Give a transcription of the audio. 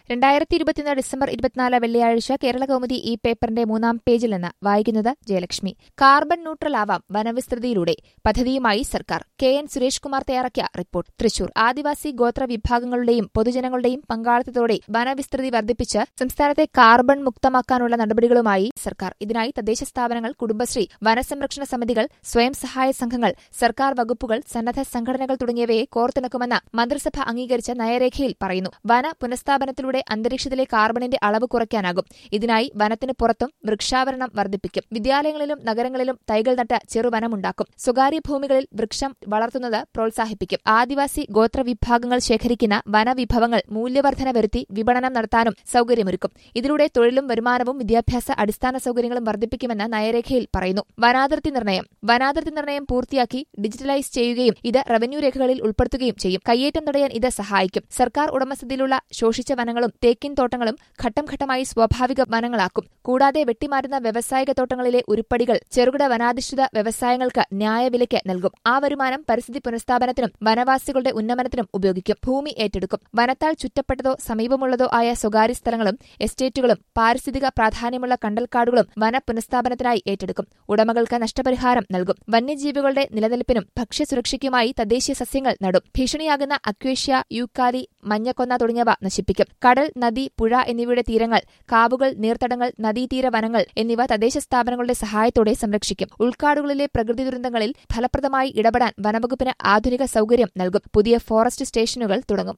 രണ്ടായിരത്തി ഇരുപത്തിയൊന്ന് ഡിസംബർ ഇരുപത്തിനാല് വെള്ളിയാഴ്ച കേരള കൗമുദി ഈ പേപ്പറിന്റെ മൂന്നാം പേജിൽ നിന്ന് വായിക്കുന്നത് ജയലക്ഷ്മി കാർബൺ ന്യൂട്രൽ ആവാം വനവിസ്തൃതിയിലൂടെ പദ്ധതിയുമായി സർക്കാർ കെ എൻ സുരേഷ് കുമാർ തയ്യാറാക്കിയ റിപ്പോർട്ട് തൃശൂർ ആദിവാസി ഗോത്ര വിഭാഗങ്ങളുടെയും പൊതുജനങ്ങളുടെയും പങ്കാളിത്തത്തോടെ വനവിസ്തൃതി വർദ്ധിപ്പിച്ച് സംസ്ഥാനത്തെ കാർബൺ മുക്തമാക്കാനുള്ള നടപടികളുമായി സർക്കാർ ഇതിനായി തദ്ദേശ സ്ഥാപനങ്ങൾ കുടുംബശ്രീ വനസംരക്ഷണ സമിതികൾ സ്വയം സഹായ സംഘങ്ങൾ സർക്കാർ വകുപ്പുകൾ സന്നദ്ധ സംഘടനകൾ തുടങ്ങിയവയെ കോർത്തിണക്കുമെന്ന് മന്ത്രിസഭ അംഗീകരിച്ച നയരേഖയിൽ പറയുന്നു വന പുനഃസ്ഥാപനത്തിലൂടെ അന്തരീക്ഷത്തിലെ കാർബണിന്റെ അളവ് കുറയ്ക്കാനാകും ഇതിനായി വനത്തിന് പുറത്തും വൃക്ഷാവരണം വർദ്ധിപ്പിക്കും വിദ്യാലയങ്ങളിലും നഗരങ്ങളിലും തൈകൾ നട്ട് ചെറുവനമുണ്ടാക്കും സ്വകാര്യ ഭൂമികളിൽ വൃക്ഷം വളർത്തുന്നത് പ്രോത്സാഹിപ്പിക്കും ആദിവാസി ഗോത്രവിഭാഗങ്ങൾ ശേഖരിക്കുന്ന വനവിഭവങ്ങൾ മൂല്യവർദ്ധന വരുത്തി വിപണനം നടത്താനും സൌകര്യമൊരുക്കും ഇതിലൂടെ തൊഴിലും വരുമാനവും വിദ്യാഭ്യാസ അടിസ്ഥാന സൌകര്യങ്ങളും വർദ്ധിപ്പിക്കുമെന്ന് നയരേഖയിൽ പറയുന്നു വനാതിർത്തി നിർണയം വനാതിർത്തി നിർണയം പൂർത്തിയാക്കി ഡിജിറ്റലൈസ് ചെയ്യുകയും ഇത് റവന്യൂ രേഖകളിൽ ഉൾപ്പെടുത്തുകയും ചെയ്യും കയ്യേറ്റം തടയാൻ ഇത് സഹായിക്കും സർക്കാർ ഉടമസ്ഥതയിലുള്ള ശോഷിച്ച വനങ്ങളും തേക്കിൻ തോട്ടങ്ങളും ഘട്ടം ഘട്ടമായി സ്വാഭാവിക വനങ്ങളാക്കും കൂടാതെ വെട്ടിമാറുന്ന വ്യവസായിക തോട്ടങ്ങളിലെ ഉരുപ്പടികൾ ചെറുകിട വനാധിഷ്ഠിത വ്യവസായങ്ങൾക്ക് ന്യായവിലയ്ക്ക് നൽകും ആ വരുമാനം പരിസ്ഥിതി പുനഃസ്ഥാപനത്തിനും വനവാസികളുടെ ഉന്നമനത്തിനും ഉപയോഗിക്കും ഭൂമി ഏറ്റെടുക്കും വനത്താൽ ചുറ്റപ്പെട്ടതോ സമീപമുള്ളതോ ആയ സ്വകാര്യ സ്ഥലങ്ങളും എസ്റ്റേറ്റുകളും പാരിസ്ഥിതിക പ്രാധാന്യമുള്ള കണ്ടൽക്കാടുകളും വന പുനഃസ്ഥാപനത്തിനായി ഏറ്റെടുക്കും ഉടമകൾക്ക് നഷ്ടപരിഹാരം നൽകും വന്യജീവികളുടെ നിലനിൽപ്പിനും ഭക്ഷ്യസുരക്ഷയ്ക്കുമായി തദ്ദേശീയ സസ്യങ്ങൾ നടും ഭീഷണിയാകുന്ന അക്വേഷ്യ യൂക്കാലി മഞ്ഞക്കൊന്ന തുടങ്ങിയവ നശിപ്പിക്കും കടൽ നദി പുഴ എന്നിവയുടെ തീരങ്ങൾ കാവുകൾ നീർത്തടങ്ങൾ നദീതീര വനങ്ങൾ എന്നിവ തദ്ദേശ സ്ഥാപനങ്ങളുടെ സഹായത്തോടെ സംരക്ഷിക്കും ഉൾക്കാടുകളിലെ പ്രകൃതി ദുരന്തങ്ങളിൽ ഫലപ്രദമായി ഇടപെടാൻ വനവകുപ്പിന് ആധുനിക സൌകര്യം നൽകും പുതിയ ഫോറസ്റ്റ് സ്റ്റേഷനുകൾ തുടങ്ങും